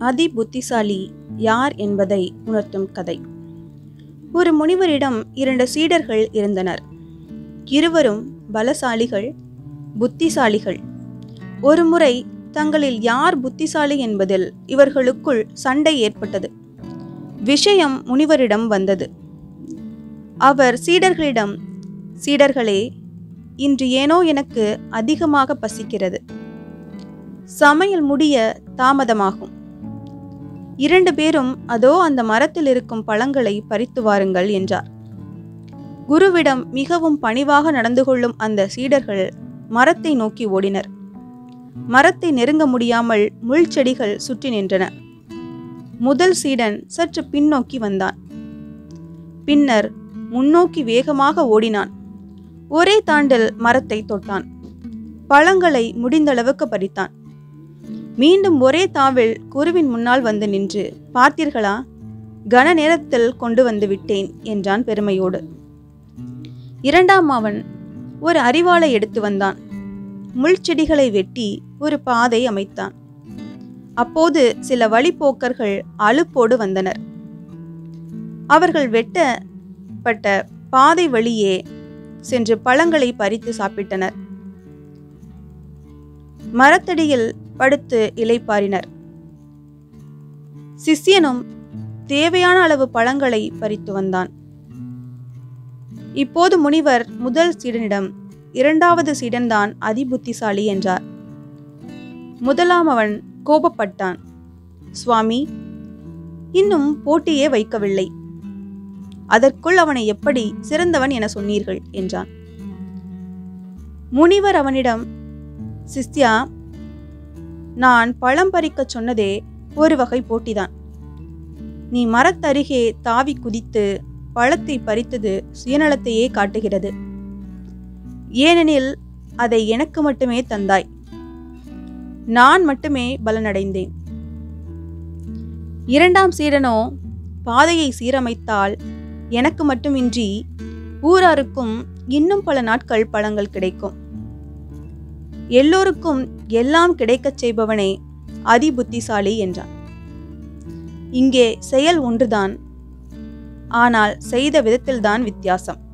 அதி புத்திசாலி யார் என்பதை உணர்த்தும் கதை ஒரு முனிவரிடம் இரண்டு சீடர்கள் இருந்தனர் இருவரும் பலசாலிகள் புத்திசாலிகள் ஒருமுறை தங்களில் யார் புத்திசாலி என்பதில் இவர்களுக்குள் சண்டை ஏற்பட்டது விஷயம் முனிவரிடம் வந்தது அவர் சீடர்களிடம் சீடர்களே இன்று ஏனோ எனக்கு அதிகமாக பசிக்கிறது சமையல் முடிய தாமதமாகும் இரண்டு பேரும் அதோ அந்த மரத்தில் இருக்கும் பழங்களை பறித்து வாருங்கள் என்றார் குருவிடம் மிகவும் பணிவாக நடந்து கொள்ளும் அந்த சீடர்கள் மரத்தை நோக்கி ஓடினர் மரத்தை நெருங்க முடியாமல் முள் செடிகள் சுற்றி நின்றன முதல் சீடன் சற்று பின்னோக்கி வந்தான் பின்னர் முன்னோக்கி வேகமாக ஓடினான் ஒரே தாண்டில் மரத்தை தொட்டான் பழங்களை முடிந்தளவுக்கு பறித்தான் மீண்டும் ஒரே தாவில் குருவின் முன்னால் வந்து நின்று பார்த்தீர்களா கன நேரத்தில் கொண்டு வந்து விட்டேன் என்றான் பெருமையோடு இரண்டாம் அவன் ஒரு அரிவாளை எடுத்து வந்தான் முள்செடிகளை வெட்டி ஒரு பாதை அமைத்தான் அப்போது சில வழிப்போக்கர்கள் அலுப்போடு வந்தனர் அவர்கள் வெட்டப்பட்ட பாதை வழியே சென்று பழங்களை பறித்து சாப்பிட்டனர் மரத்தடியில் படுத்து இலைப்பாரினர் சிஷ்யனும் தேவையான அளவு பழங்களை பறித்து வந்தான் இப்போது முனிவர் முதல் சீடனிடம் இரண்டாவது சீடன்தான் அதிபுத்திசாலி என்றார் முதலாம் அவன் கோபப்பட்டான் சுவாமி இன்னும் போட்டியே வைக்கவில்லை அதற்குள் அவனை எப்படி சிறந்தவன் என சொன்னீர்கள் என்றான் முனிவர் அவனிடம் சிஸ்தியா நான் பழம் பறிக்கச் சொன்னதே ஒரு வகை போட்டிதான் நீ மரத்தருகே தாவி குதித்து பழத்தை பறித்தது சுயநலத்தையே காட்டுகிறது ஏனெனில் அதை எனக்கு மட்டுமே தந்தாய் நான் மட்டுமே பலனடைந்தேன் இரண்டாம் சீடனோ பாதையை சீரமைத்தால் எனக்கு மட்டுமின்றி ஊராருக்கும் இன்னும் பல நாட்கள் பழங்கள் கிடைக்கும் எல்லோருக்கும் எல்லாம் கிடைக்கச் செய்பவனே அதிபுத்திசாலி என்றான் இங்கே செயல் ஒன்றுதான் ஆனால் செய்த விதத்தில்தான் வித்தியாசம்